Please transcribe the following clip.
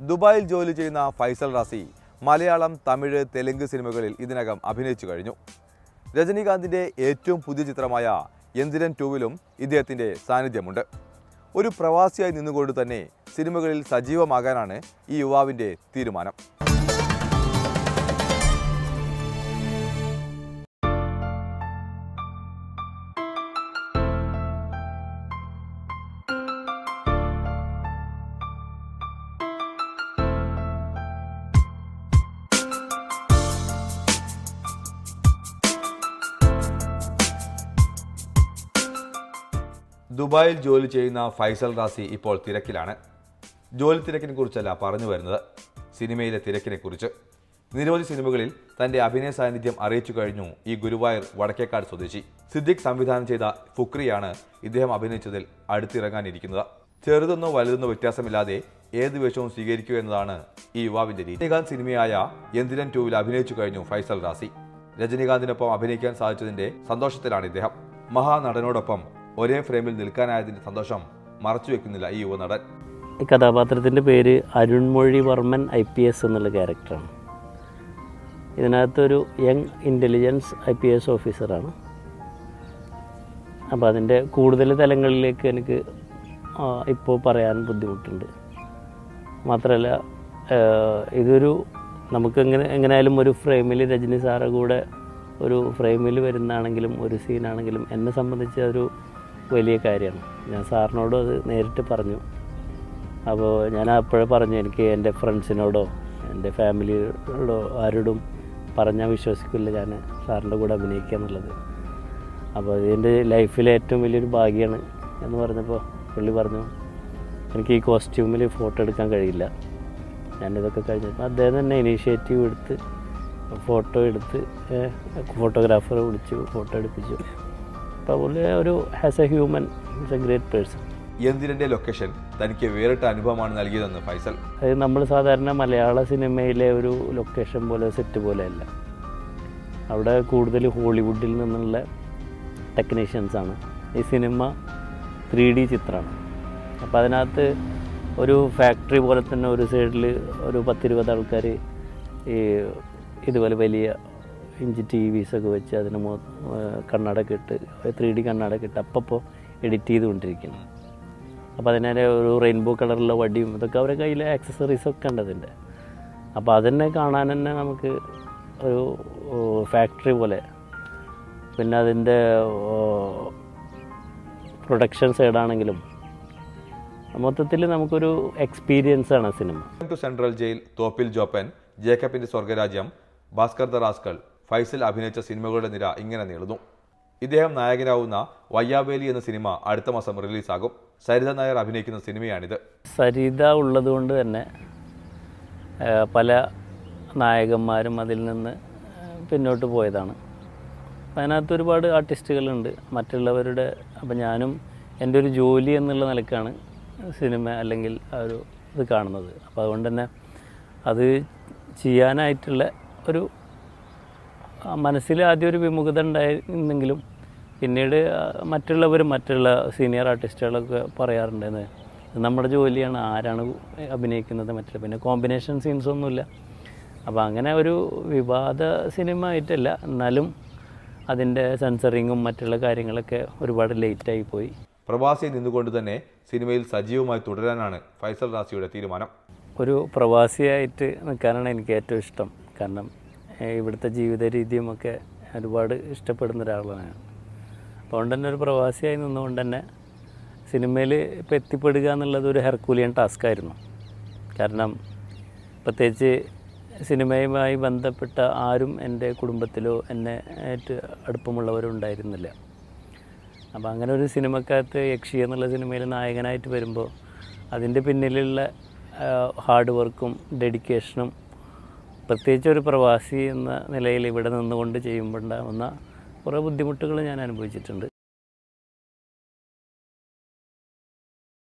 ദുബായിൽ ജോലി ചെയ്യുന്ന ഫൈസൽ റാസി മലയാളം തമിഴ് തെലുങ്ക് സിനിമകളിൽ ഇതിനകം അഭിനയിച്ചു കഴിഞ്ഞു രജനീകാന്തിൻ്റെ ഏറ്റവും പുതിയ ചിത്രമായ എന്തിരൻ ടൂവിലും ഇദ്ദേഹത്തിൻ്റെ സാന്നിധ്യമുണ്ട് ഒരു പ്രവാസിയായി നിന്നുകൊണ്ട് തന്നെ സിനിമകളിൽ സജീവമാകാനാണ് ഈ യുവാവിൻ്റെ തീരുമാനം ദുബായിൽ ജോലി ചെയ്യുന്ന ഫൈസൽ റാസി ഇപ്പോൾ തിരക്കിലാണ് ജോലി തിരക്കിനെ കുറിച്ചല്ല പറഞ്ഞു വരുന്നത് സിനിമയിലെ തിരക്കിനെ കുറിച്ച് നിരവധി സിനിമകളിൽ തന്റെ അഭിനയ സാന്നിധ്യം അറിയിച്ചു കഴിഞ്ഞു ഈ ഗുരുവായൂർ വടക്കേക്കാട് സ്വദേശി സിദ്ദിഖ് സംവിധാനം ചെയ്ത ഫുക്രിയാണ് ഇദ്ദേഹം അഭിനയിച്ചതിൽ അടുത്തിറങ്ങാനിരിക്കുന്നത് ചെറുതെന്നോ വലുതെന്നോ വ്യത്യാസമില്ലാതെ ഏത് വേഷവും സ്വീകരിക്കുക എന്നതാണ് ഈ യുവാവിന്റെ രീതി രജനീകാന്ത് സിനിമയായ എന്തിരൻ ടൂവിൽ അഭിനയിച്ചു കഴിഞ്ഞു ഫൈസൽ റാസി രജനീകാന്തിനൊപ്പം അഭിനയിക്കാൻ സാധിച്ചതിന്റെ സന്തോഷത്തിലാണ് ഇദ്ദേഹം മഹാനടനോടൊപ്പം ഒരേ ഫ്രെയിമിൽ നിൽക്കാനായതിന്റെ സന്തോഷം മറച്ചുവെക്കുന്നില്ല ഈ യുവനടൻ ഈ കഥാപാത്രത്തിൻ്റെ പേര് Arunmozhi Varman I P S എന്നുള്ള ക്യാരക്ടറാണ് ഇതിനകത്തൊരു young intelligence I P S ഓഫീസറാണ് അപ്പോൾ അതിൻ്റെ കൂടുതൽ തലങ്ങളിലേക്ക് എനിക്ക് ഇപ്പോൾ പറയാൻ ബുദ്ധിമുട്ടുണ്ട് മാത്രമല്ല ആ, ഇതൊരു നമുക്ക് എങ്ങനെ എങ്ങനെയായാലും ഒരു ഫ്രെയിമിൽ രജനി സാറ് കൂടെ ഒരു ഫ്രെയിമിൽ വരുന്നതാണെങ്കിലും ഒരു സീനാണെങ്കിലും എന്നെ സംബന്ധിച്ച് അതൊരു വലിയ കാര്യമാണ് ഞാൻ സാറിനോടും അത് നേരിട്ട് പറഞ്ഞു അപ്പോൾ ഞാൻ അപ്പോഴേ പറഞ്ഞു എനിക്ക് എൻ്റെ ഫ്രണ്ട്സിനോടോ എൻ്റെ ഫാമിലിയോടോ ആരോടും പറഞ്ഞാൽ വിശ്വസിക്കില്ല ഞാൻ സാറിൻ്റെ കൂടെ അഭിനയിക്കുക എന്നുള്ളത് അപ്പോൾ ഇതിൻ്റെ ലൈഫിലെ ഏറ്റവും വലിയൊരു ഭാഗ്യമാണ് എന്ന് പറഞ്ഞപ്പോൾ പുള്ളി പറഞ്ഞു എനിക്ക് ഈ കോസ്റ്റ്യൂമിൽ ഫോട്ടോ എടുക്കാൻ കഴിയില്ല ഞാനിതൊക്കെ കഴിഞ്ഞപ്പോൾ അദ്ദേഹം തന്നെ ഇനീഷ്യേറ്റീവ് എടുത്ത് ഫോട്ടോ എടുത്ത് ഫോട്ടോഗ്രാഫറെ വിളിച്ചു ഫോട്ടോ എടുപ്പിച്ചു അപ്പോൾ പുള്ളി ഒരു as a human is a great person എന്തിരന്റെ ലൊക്കേഷൻ തനിക്ക് വേറിട്ട അനുഭവമാണ് നൽകിയതെന്ന് ഫൈസൽ അത് നമ്മൾ സാധാരണ മലയാള സിനിമയിലെ ഒരു ലൊക്കേഷൻ പോലെ സെറ്റ് പോലെയല്ല അവിടെ കൂടുതൽ ഹോളിവുഡിൽ നിന്നുള്ള ടെക്നീഷ്യൻസ് ആണ് ഈ സിനിമ ത്രീ ഡി ചിത്രമാണ് അപ്പോൾ അതിനകത്ത് ഒരു ഫാക്ടറി പോലെ തന്നെ ഒരു സൈഡിൽ ഒരു പത്തിരുപത് ആൾക്കാർ ഈ ഇതുപോലെ വലിയ ഇഞ്ചി ടി വിസൊക്കെ വെച്ച് അതിന് മൊ കണ്ണടൊക്കെ ഇട്ട് ത്രീ ഡി കണ്ണടൊക്കെ ഇട്ട് അപ്പോൾ എഡിറ്റ് ചെയ്തുകൊണ്ടിരിക്കുന്നു അപ്പോൾ അതിനെ ഒരു റെയിൻബോ കളറുള്ള വടിയും ഇതൊക്കെ അവരുടെ കയ്യിൽ ആക്സസറീസ് ഒക്കെ ഉണ്ട് അതിൻ്റെ അപ്പോൾ അതന്നെ കാണാൻ തന്നെ നമുക്ക് ഒരു ഫാക്ടറി പോലെ പിന്നെ അതിൻ്റെ പ്രൊഡക്ഷൻ സൈഡാണെങ്കിലും മൊത്തത്തിൽ നമുക്കൊരു എക്സ്പീരിയൻസ് ആണ് cinema to central jail Thoppil Joppan ജേക്കബിന്റെ സ്വർഗരാജ്യം ഭാസ്കർ ദ റാസ്കൾ ഫൈസൽ അഭിനയിച്ച സിനിമകളുടെ നിര ഇങ്ങനെ നീളുന്നു ഇദ്ദേഹം നായകനാവുന്ന വയ്യാവേലി എന്ന സിനിമ അടുത്ത മാസം റിലീസാകും സരിത നായർ അഭിനയിക്കുന്ന സിനിമയാണിത് സരിത ഉള്ളതുകൊണ്ട് തന്നെ ആ, പല നായകന്മാരും അതിൽ നിന്ന് പിന്നോട്ട് പോയതാണ് അപ്പം അതിനകത്ത് ഒരുപാട് ആർട്ടിസ്റ്റുകളുണ്ട് മറ്റുള്ളവരുടെ അപ്പം ഞാനും എൻ്റെ ഒരു ജോലി എന്നുള്ള നിലക്കാണ് സിനിമ അല്ലെങ്കിൽ ആ ഒരു ഇത് കാണുന്നത് അപ്പോൾ അതുകൊണ്ട് തന്നെ അത് ചെയ്യാനായിട്ടുള്ള ഒരു ആ മനസ്സിൽ ആദ്യം ഒരു വിമുഖത ഉണ്ടായിരുന്നെങ്കിലും പിന്നീട് ആ മറ്റുള്ളവർ മറ്റുള്ള സീനിയർ ആർട്ടിസ്റ്റുകളൊക്കെ പറയാറുണ്ടെന്ന് ഇത് നമ്മുടെ ജോലിയാണ് ആരാണ് അഭിനയിക്കുന്നത് മറ്റുള്ള പിന്നെ കോമ്പിനേഷൻ സീൻസ് ഒന്നുമില്ല അപ്പോൾ അങ്ങനെ ഒരു വിവാദ സിനിമ ആയിട്ടല്ല എന്നാലും അതിൻ്റെ സെൻസറിങ്ങും മറ്റുള്ള കാര്യങ്ങളൊക്കെ ഒരുപാട് ലേറ്റായി പോയി പ്രവാസിയിൽ നിന്നുകൊണ്ട് തന്നെ സിനിമയിൽ സജീവമായി തുടരാനാണ് ഫൈസൽ റാസിയുടെ തീരുമാനം ഒരു പ്രവാസിയായിട്ട് നിൽക്കാനാണ് എനിക്ക് ഏറ്റവും ഇഷ്ടം കാരണം ഏഹ്, ഇവിടുത്തെ ജീവിത രീതിയും ഒക്കെ ഒരുപാട് ഇഷ്ടപ്പെടുന്ന ഒരാളാണ് ഞാൻ അതുകൊണ്ട് തന്നെ ഒരു പ്രവാസിയായി നിന്നുകൊണ്ട് തന്നെ സിനിമയിൽ ഇപ്പോൾ എത്തിപ്പെടുക എന്നുള്ളത് ഒരു ഹെർക്കൂലിയൻ ടാസ്ക്കായിരുന്നു കാരണം പ്രത്യേകിച്ച് സിനിമയുമായി ബന്ധപ്പെട്ട ആരും എൻ്റെ കുടുംബത്തിലോ എന്നെ ആയിട്ട് അടുപ്പമുള്ളവരോ ഉണ്ടായിരുന്നില്ല അപ്പോൾ അങ്ങനെ ഒരു സിനിമക്കകത്ത് യക്ഷി എന്നുള്ള സിനിമയിൽ നായകനായിട്ട് വരുമ്പോൾ അതിൻ്റെ പിന്നിലുള്ള ഹാർഡ് വർക്കും ഡെഡിക്കേഷനും പ്രത്യേകിച്ച് ഒരു പ്രവാസി എന്ന നിലയിൽ ഇവിടെ നിന്നുകൊണ്ട് ചെയ്യുമ്പോൾ ഉണ്ടാകുന്ന കുറേ ബുദ്ധിമുട്ടുകൾ ഞാൻ അനുഭവിച്ചിട്ടുണ്ട്